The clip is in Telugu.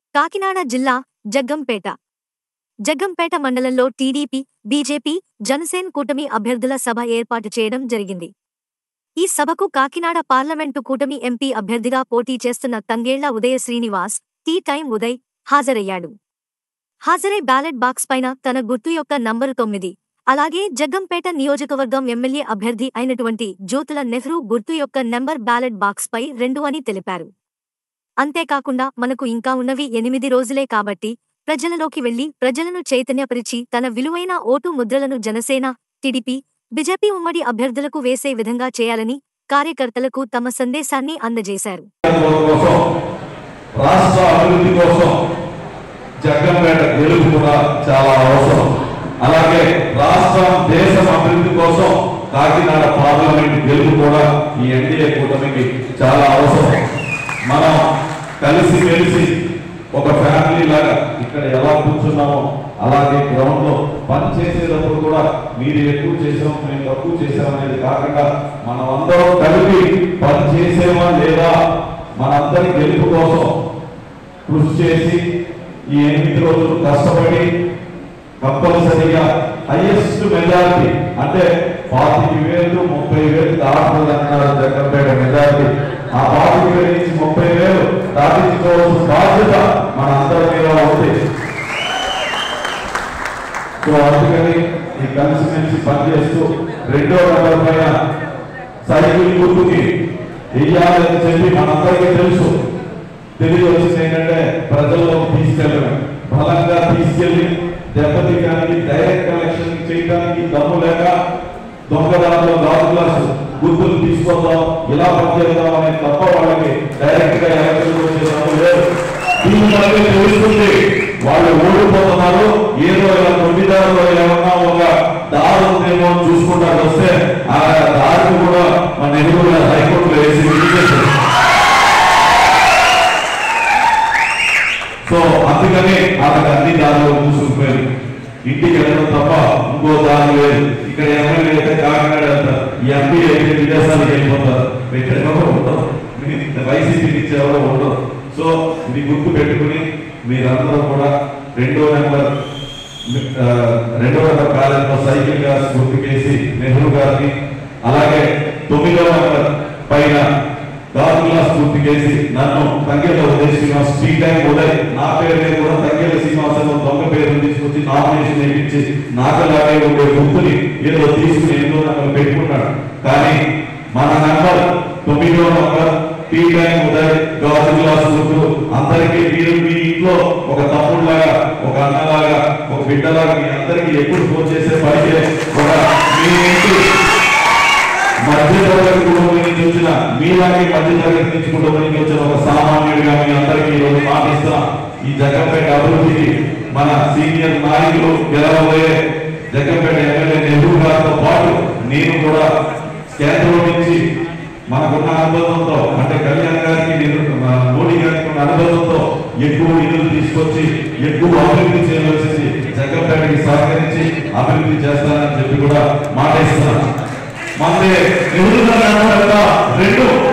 కాకినాడ జిల్లా జగ్గంపేట జగ్గంపేట మండలంలో టీడీపీ బీజేపీ జనసేన్ కూటమి అభ్యర్థుల సభ ఏర్పాటు చేయడం జరిగింది ఈ సభకు కాకినాడ పార్లమెంటు కూటమి ఎంపీ అభ్యర్థిగా పోటీ చేస్తున్న తంగేళ్ల ఉదయ శ్రీనివాస్ టీ టైం ఉదయ్ హాజరయ్యాడు హాజరై బ్యాలెట్ బాక్స్ పైన తన గుర్తు యొక్క నంబరు తొమ్మిది అలాగే జగ్గంపేట నియోజకవర్గం ఎమ్మెల్యే అభ్యర్థి అయినటువంటి జ్యోతుల నెహ్రూ గుర్తు యొక్క నెంబర్ బ్యాలెట్ బాక్స్ పై రెండు అని తెలిపారు అంతేకాకుండా మనకు ఇంకా ఉన్నవి ఎనిమిది రోజులే కాబట్టి ప్రజలలోకి వెళ్లి ప్రజలను చైతన్యపరిచి తన విలువైన ఓటు ముద్రలను జనసేన టీడీపీ బీజేపీ ఉమ్మడి అభ్యర్థులకు వేసే విధంగా చేయాలని కార్యకర్తలకు తమ సందేశాన్ని అందజేశారు కోసం రాష్ట్ర అభివృద్ధి కోసం జగ్గంపేట గెలుపు కూడా చాలా అవసరం అలాగే రాష్ట్రం దేశం అభివృద్ధి కోసం కాకినాడ పార్లమెంట్ గెలుపు కూడా ఈ ఎన్డీఏ కూటమికి చాలా అవసరం మనం కలిసి మెలిసి ఒక ఫ్యామిలీ లాగా ఇక్కడ ఎలా కూర్చున్నామో అలాగే గ్రౌండ్ లో పని చేసేటప్పుడు కూడా మీరు ఎక్కువ చేసాం మేము తక్కువ చేసాం అనేది కాకుండా మనం అందరం కలిపి పని చేసేమా లేదా మనందరి గెలుపు కోసం కృషి చేసి ఈ ఎనిమిది రోజులు కష్టపడి కంపల్సరీగా హైయెస్ట్ మెజారిటీ అంటే పాతిక వేలు ముప్పై వేలు దాటుతుంది అన్నారు జగ్గంపేట మెజారిటీ ఆ పాతిక వేలు నుంచి ముప్పై వేలు దాటించుకోవాల్సిన బాధ్యత మన అందరి మీద ఉంది సో అందుకని ఈ కలిసిమెలిసి పనిచేస్తూ రెండో నెంబర్ పైన సైకిల్ గుర్తుకి వెయ్యాలని చెప్పి మనందరికీ తెలుసు తెలియ వచ్చింది ఏంటంటే ప్రజల్లో తీసుకెళ్ళడం బలంగా తీసుకెళ్లి దెబ్బతీయడానికి డైరెక్ట్ కలెక్షన్ చేయడానికి దమ్ము లేక దొంగదారులో గాజు గ్లాసు గుర్తులు తీసుకొద్దాం ఇలా పనిచేద్దాం అనే తప్ప వాళ్ళకి డైరెక్ట్ గా ఎలక్షన్ వచ్చే దమ్ము లేదు దీని వల్ల తెలుస్తుంది వాళ్ళు ఓడిపోతున్నారు ఏదో ఇలా తొమ్మిదారులో ఏమన్నా ఒక దారి ఉందేమో అని చూసుకుంటా వస్తే ఆ దారిని కూడా మన ఎదురు హైకోర్టులో వేసి విడిచేశారు సో అందుకని వాళ్ళకి అన్ని దారిలో చూసుకుపోయారు ఇంటికి వెళ్ళడం తప్ప ఇంకో దారి లేదు ఇక్కడ ఎమ్మెల్యే అయితే కాకినాడ వెళ్తారు ఈ ఎంపీ అయితే విదేశాలకు వెళ్ళిపోతారు ఎక్కడెక్కడో ఉండరు మీ- వైసీపీకి ఇచ్చేవారు ఉండరు సో ఇది గుర్తు పెట్టుకుని మీరందరూ కూడా రెండో నెంబర్ ఆ, రెండో నెంబర్ కాలేజీలో సైకిల్ గా గుర్తుకేసి నెహ్రూ గారిని అలాగే తొమ్మిదో నెంబర్ పైన దారులా స్ఫూర్తికేసి నన్ను తంగేల ఉదయ్ శ్రీనివాస్ స్పీ టైం ఉదయ్ నా పేరు మీద కూడా తంగేల శ్రీనివాస్ అని ఒక దొంగ పేరు తీసుకొచ్చి నామినేషన్ వేయించి నాకలాగే ఉండే గుర్తుని ఏదో తీసుకుని ఎన్నో నెంబర్ పెట్టుకున్నాడు కానీ మన నెంబర్ తొమ్మిదో నెంబర్ టీ టైం ఉదయ్ గాజు గ్లాస్ గుర్తు అందరికీ మీరు మీ ఇంట్లో ఒక తమ్ముడులాగా ఒక అన్నలాగా ఒక బిడ్డలాగా మీ అందరికీ ఎప్పుడు ఫోన్ చేసే పనికే ఒక మీ ఇంటి మధ్య తరగతి కుటుంబం నుంచి వచ్చిన మీలాగే మధ్య తరగతి నుంచి కుటుంబం నుంచి వచ్చిన ఒక సామాన్యుడిగా మీ అందరికీ ఈరోజు మాటిస్తున్నా ఈ జగంపేట అభివృద్ధికి మన సీనియర్ నాయకులు గెలవబోయే జగంపేట ఎమ్మెల్యే నెహ్రూ గారితో పాటు నేను కూడా కేంద్రం నుంచి మనకున్న అనుబంధంతో అంటే కళ్యాణ్ గారికి నేను మన మోడీ గారికి ఉన్న అనుబంధంతో ఎక్కువ నిధులు తీసుకొచ్చి ఎక్కువ అభివృద్ధి చేయవలసింది జగంపేటకి సహకరించి అభివృద్ధి చేస్తానని చెప్పి కూడా మాటేస్తున్నాను మంది నిధులు రెండు